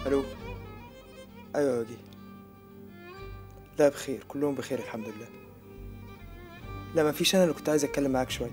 الو ايوه يا وجيه لا بخير كلهم بخير الحمد لله لا ما فيش انا اللي كنت عايز اتكلم معاك شويه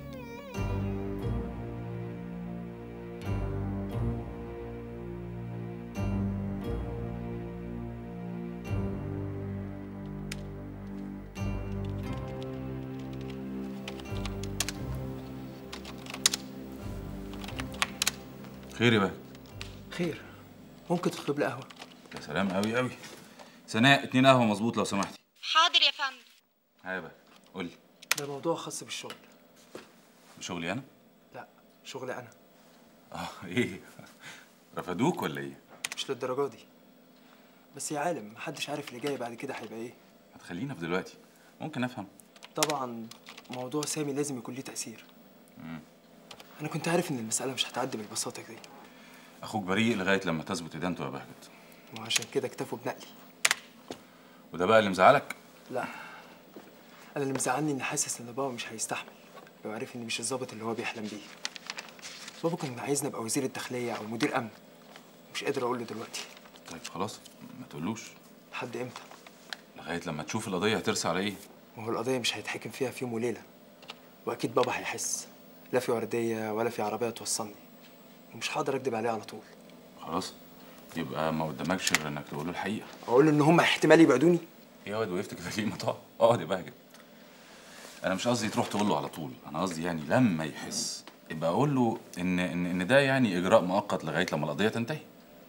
خير يا بقى خير ممكن تطلب لي قهوه يا سلام قوي قوي سناء اتنين قهوه مظبوط لو سمحتي حاضر يا فندم ها يا بقى قول لي ده موضوع خاص بالشغل بشغلي انا لا شغلي انا اه ايه رفدوك ولا ايه مش للدرجه دي بس يا عالم محدش عارف اللي جاي بعد كده هيبقى ايه هتخلينا في دلوقتي ممكن افهم طبعا موضوع سامي لازم يكون ليه تأثير أنا كنت عارف إن المسألة مش هتعدي بالبساطة دي اخوك بريء لغايه لما تثبت ادانته يا بهجت وعشان كده اكتفوا بنقلي وده بقى اللي مزعلك لا أنا اللي مزعلني إني حاسس إن بابا مش هيستحمل لو عرف إني مش الظابط اللي هو بيحلم بيه بابا كان عايزني أبقى وزير الداخلية أو مدير أمن مش قادر أقول له دلوقتي طيب خلاص ما تقولوش لحد إمتى لغايه لما تشوف القضيه هترسى على ايه ما هو القضية مش هيتحكم فيها في يوم وليلة وأكيد بابا هيحس لا في وردية ولا في عربية توصلني ومش هقدر أكدب عليه على طول خلاص يبقى ما قدامكش غير انك تقول له الحقيقه أقول له إن هم احتمال يبعدوني ايه يا واد وقفت كده ليه ما تقعد اقعد يا بهجت انا مش قصدي تروح تقول له على طول انا قصدي يعني لما يحس يبقى اقول له ان ان ان ده يعني اجراء مؤقت لغايه لما القضيه تنتهي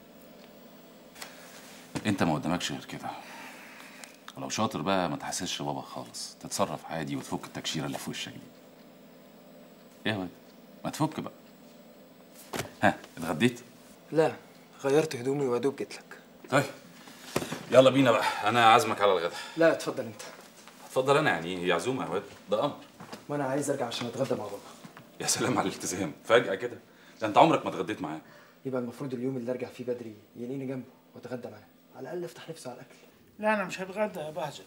انت ما قدامكش غير كده ولو شاطر بقى ما تحسسش بابا خالص تتصرف عادي وتفك التكشيره اللي في وشك دي ايه يا واد ما تفك بقى ها اتغديت لا غيرت هدومي وأدوب جيت لك طيب يلا بينا بقى انا عازمك على الغدا لا اتفضل أنت اتفضل انا يعني هي عزومه يا واد ده امر وأنا عايز أرجع عشان أتغدى مع بابا يا سلام على الالتزام فجأة كده ده انت عمرك ما اتغديت معاه يبقى المفروض اليوم اللي ارجع فيه بدري يلاقيني جنبه واتغدى معاه على الاقل افتح نفسي على الاكل لا انا مش هتغدى يا بهجت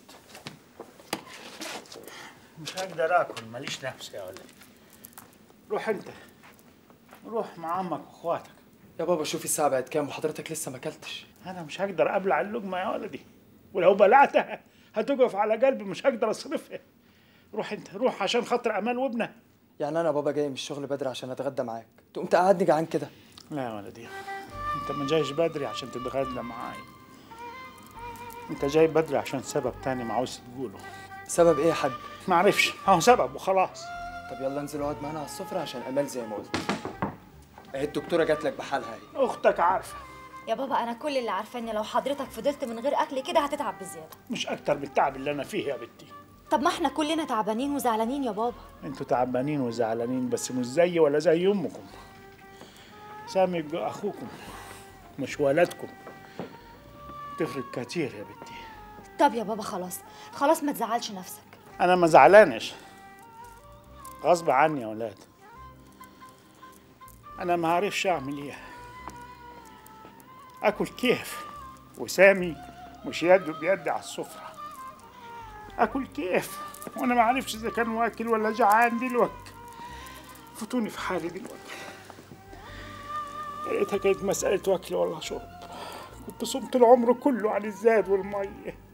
مش هقدر اكل ماليش نفس يا ولدي روح انت روح مع عمك واخواتك يا بابا شوفي الساعه بقت كام وحضرتك لسه ما اكلتش انا مش هقدر ابلع اللقمه يا ولدي ولو بلعتها هتقف على قلبي مش هقدر اصرفها روح انت روح عشان خاطر امال وابنها يعني انا بابا جاي من الشغل بدري عشان اتغدى معاك تقوم تقعدني جعان كده لا يا ولدي انت ما جايش بدري عشان تتغدى معاي انت جاي بدري عشان سبب تاني ما عاوز تقوله سبب ايه يا حاج ما عرفش هو سبب وخلاص طب يلا انزل اقعد معانا على السفره عشان امال زي ما قلت اهي الدكتوره جات لك بحالها اهي اختك عارفه يا بابا انا كل اللي عارفاه ان لو حضرتك فضلت من غير اكل كده هتتعب بزياده مش اكتر من التعب اللي انا فيه يا بنتي طب ما احنا كلنا تعبانين وزعلانين يا بابا انتوا تعبانين وزعلانين بس مش زيي ولا زي امكم سامي يبقى اخوكم مش ولدكم تفرق كتير يا بنتي طب يا بابا خلاص خلاص ما تزعلش نفسك انا ما زعلانش غصب عني يا ولاد انا ما عارفش اعمل ايه اكل كيف وسامي مش يده بيدي على السفره اكل كيف وانا ما عارفش اذا كان واكل ولا جعان دلوقتي فوتوني في حالي دلوقتي يا ريتها كانت مسألة واكل ولا شرب كنت صمت العمر كله عن الزاد والمية